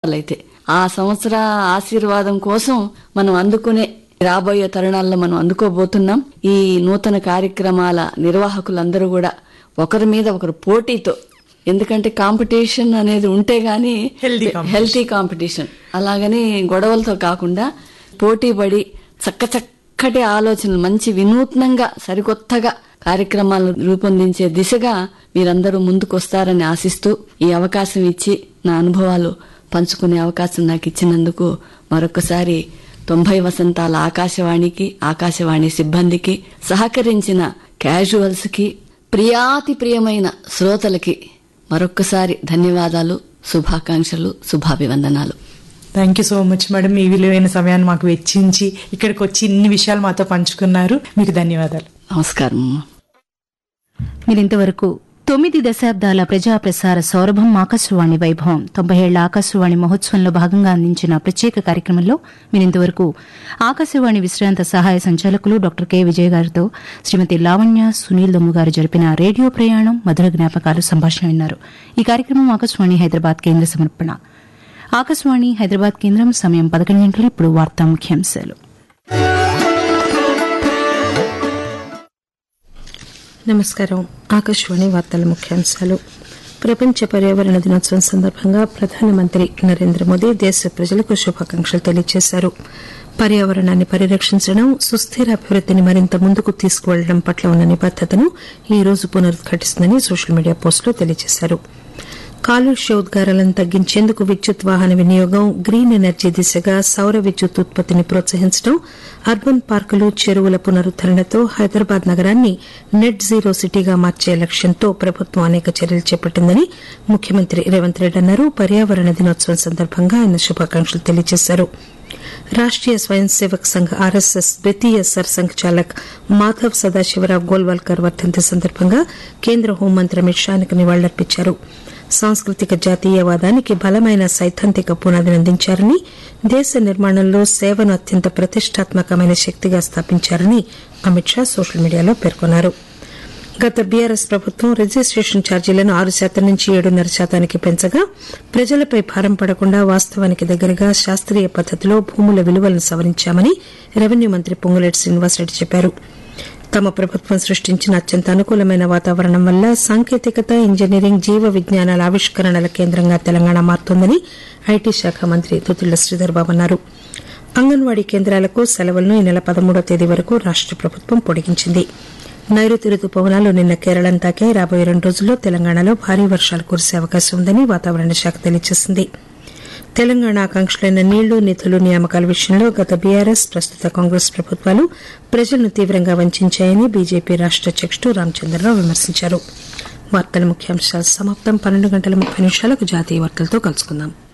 లోపలైతే ఆ సంవత్సర ఆశీర్వాదం కోసం మనం అందుకునే రాబోయే తరుణాల్లో మనం అందుకోబోతున్నాం ఈ నూతన కార్యక్రమాల నిర్వాహకులందరూ కూడా ఒకరి మీద ఒకరు పోటీతో ఎందుకంటే కాంపిటీషన్ అనేది ఉంటే గానీ Healthy competition. హెల్తీ కాంపిటీషన్ అలాగని గొడవలతో కాకుండా పోటీపడి చక్క చక్కటి ఆలోచనలు మంచి వినూత్నంగా సరికొత్తగా కార్యక్రమాలను రూపొందించే దిశగా మీరందరూ ముందుకొస్తారని ఆశిస్తూ ఈ అవకాశం ఇచ్చి నా అనుభవాలు పంచుకునే అవకాశం నాకు ఇచ్చినందుకు మరొకసారి తొంభై వసంతాల ఆకాశవాణికి ఆకాశవాణి సిబ్బందికి సహకరించిన క్యాజువల్స్ కి ప్రియాతి ప్రియమైన శ్రోతలకి మరొక్కసారి ధన్యవాదాలు శుభాకాంక్షలు శుభాభివందనాలు thank you so much madam మీ విలువైన సమయాన్ని మాకు వెచ్చించి ఇక్కడికి వచ్చి ఇన్ని విషయాలు మాతో పంచుకున్నారు మీకు ధన్యవాదాలు నమస్కారం మీరింతవరకు తొమ్మిది దశాబ్దాల ప్రజా ప్రసార సౌరభం ఆకాశవాణి వైభవం తొంభై ఏళ్ల ఆకాశవాణి మహోత్సవంలో భాగంగా అందించిన ప్రత్యేక కార్యక్రమంలో మీరింతవరకు ఆకాశవాణి విశ్రాంత సహాయ సంచాలకులు డాక్టర్ కె విజయ్ గారితో శ్రీమతి లావణ్య సునీల్ దమ్ము గారు జరిపిన రేడియో ప్రయాణం మధుర జ్ఞాపకాలు సంభాషణ విన్నారు ఈ కార్యక్రమం ఆకాశవాణి హైదరాబాద్ కేంద్ర సమర్పణ ఆకాశవాణి హైదరాబాద్ కేంద్రం సమయం పదకొండు గంటలు ఇప్పుడు వార్తా ముఖ్యాంశాలు నమస్కారం ఆకాశవాణి వార్తల ముఖ్యాంశాలు ప్రపంచ పర్యావరణ దినోత్సవం సందర్భంగా ప్రధానమంత్రి నరేంద్ర మోదీ దేశ ప్రజలకు శుభాకాంక్షలు తెలియజేశారు పర్యావరణాన్ని పరిరక్షించడం సుస్థిర అభివృద్దిని మరింత ముందుకు తీసుకువెళ్లడం పట్ల ఉన్న నిబద్దతను ఈ రోజు పునరుద్ఘాటిస్తుందని సోషల్ మీడియా పోస్టులో తెలియజేశారు కాలుష్య ఉద్గారాలను తగ్గించేందుకు విద్యుత్ వాహన వినియోగం గ్రీన్ ఎనర్జీ దిశగా సౌర విద్యుత్ ఉత్పత్తిని ప్రోత్సహించడం అర్బన్ పార్కులు చెరువుల పునరుద్దరణతో హైదరాబాద్ నగరాన్ని నెట్ జీరో సిటీగా మార్చే లక్ష్యంతో ప్రభుత్వం అనేక చర్యలు చేపట్టిందని ముఖ్యమంత్రి రేవంత్ రెడ్డి అన్నారు పర్యావరణ దినోత్సవం సందర్భంగా ఆయన శుభాకాంక్షలు తెలియజేశారు రాష్ట్రీయ స్వయం సేవక్ సంఘ్ ఆర్ఎస్ఎస్ ద్వితీయ సర్సంఘ్ చాలక్ మాధవ్ సదాశివరావు గోల్వాల్కర్ వర్ధంతి సందర్భంగా కేంద్ర హోంమంత్రి అమిత్ షా ఆయనకు నివాళులర్పించారు సాంస్కృతిక జాతీయవాదానికి బలమైన సైద్ధాంతిక పునాదిని అందించారని దేశ నిర్మాణంలో సేవను అత్యంత ప్రతిష్టాత్మకమైన శక్తిగా స్థాపించారని అమిత్ షా సోషల్ మీడియాలో పేర్కొన్నారు గత బీఆర్ఎస్ ప్రభుత్వం రిజిస్ట్రేషన్ ఛార్జీలను ఆరు శాతం నుంచి ఏడున్నర శాతానికి పెంచగా ప్రజలపై భారం పడకుండా వాస్తవానికి దగ్గరగా శాస్త్రీయ పద్దతిలో భూముల విలువలను సవరించామని రెవెన్యూ మంత్రి పొంగులేటి శ్రీనివాసరెడ్డి చెప్పారు తమ ప్రభుత్వం సృష్టించిన అత్యంత అనుకూలమైన వాతావరణం వల్ల సాంకేతికత ఇంజనీరింగ్ జీవ విజ్ఞానాల ఆవిష్కరణల కేంద్రంగా తెలంగాణ మారుతోందని ఐటీ శాఖ మంత్రి తుతుళ్ల శ్రీధర్ బాబు అన్నారు అంగన్వాడీ కేంద్రాలకు సెలవులను ఈ నెల పదమూడవ తేదీ వరకు రాష్ట ప్రభుత్వం పొడిగించింది నైరుతి రుతుపవనాలు నిన్న కేరళం తాకాయి రాబోయే రెండు రోజుల్లో తెలంగాణలో భారీ వర్షాలు కురిసే అవకాశం ఉందని వాతావరణ శాఖ తెలియజేసింది తెలంగాణ ఆకాంక్షలైన నీళ్లు నిధులు నియామకాల విషయంలో గత బీఆర్ఎస్ ప్రస్తుత కాంగ్రెస్ ప్రభుత్వాలు ప్రజలను తీవ్రంగా వంచాయని బీజేపీ రాష్ట అధ్యకుడు రామచంద్రరావు విమర్శించారు వార్తల ముఖ్యాంశాలు సమాప్తం పన్నెండు గంటల ముప్పై నిమిషాలకు జాతీయ వార్తలతో కలుసుకుందాం